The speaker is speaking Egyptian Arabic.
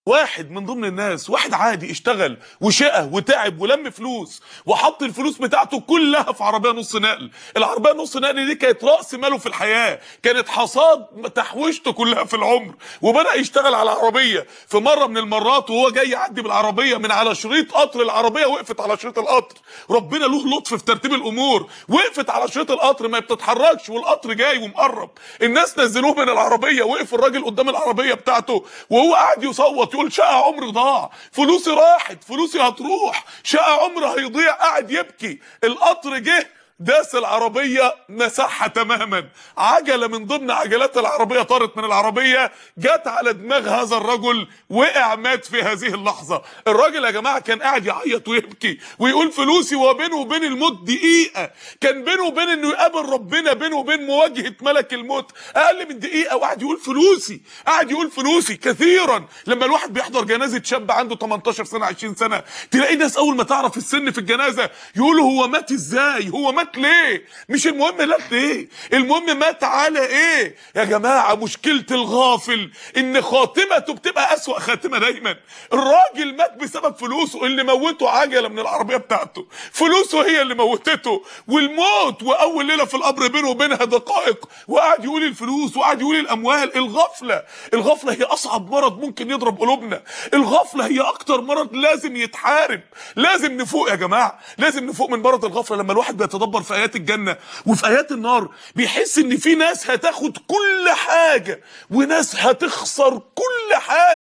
واحد من ضمن الناس واحد عادي اشتغل وشقى وتعب ولم فلوس وحط الفلوس بتاعته كلها في عربيه نص نقل العربيه نص نقل دي كانت راس ماله في الحياه كانت حصاد تحويشته كلها في العمر وبدا يشتغل على عربيه في مره من المرات وهو جاي يعدي بالعربيه من على شريط قطر العربيه وقفت على شريط القطر ربنا له لطف في ترتيب الامور وقفت على شريط القطر ما بتتحركش والقطر جاي ومقرب الناس نزلوه من العربيه وقف الراجل قدام العربيه بتاعته وهو قاعد يصوت يقول شقى عمري ضاع فلوسي راحت فلوسي هتروح شقى عمري هيضيع قاعد يبكي القطر جه داس العربية مسحها تماما عجلة من ضمن عجلات العربية طارت من العربية جت على دماغ هذا الرجل وقع مات في هذه اللحظة الراجل يا جماعة كان قاعد يعيط ويبكي ويقول فلوسي وبينه وبين الموت دقيقة كان بينه وبين انه يقابل ربنا بينه وبين مواجهة ملك الموت اقل من دقيقة وقاعد يقول فلوسي قاعد يقول فلوسي كثيرا لما الواحد بيحضر جنازة شاب عنده 18 سنة 20 سنة تلاقي ناس اول ما تعرف السن في الجنازة يقولوا هو مات ازاي هو مات ليه مش المهم مات ليه المهم مات على ايه يا جماعة مشكلة الغافل ان خاتمته بتبقى اسوأ خاتمة دايما الراجل مات بسبب فلوسه اللي موته عجلة من العربية بتاعته فلوسه هي اللي موتته والموت واول ليلة في القبر بينه وبينها دقائق وقعد يقول الفلوس وقعد يقول الاموال الغفلة الغفلة هي اصعب مرض ممكن يضرب قلوبنا الغفلة هي اكتر مرض لازم يتحارب لازم نفوق يا جماعة لازم نفوق من مرض الغفلة لما الواحد بيتدبر في ايات الجنة وفي ايات النار بيحس ان في ناس هتاخد كل حاجة وناس هتخسر كل حاجة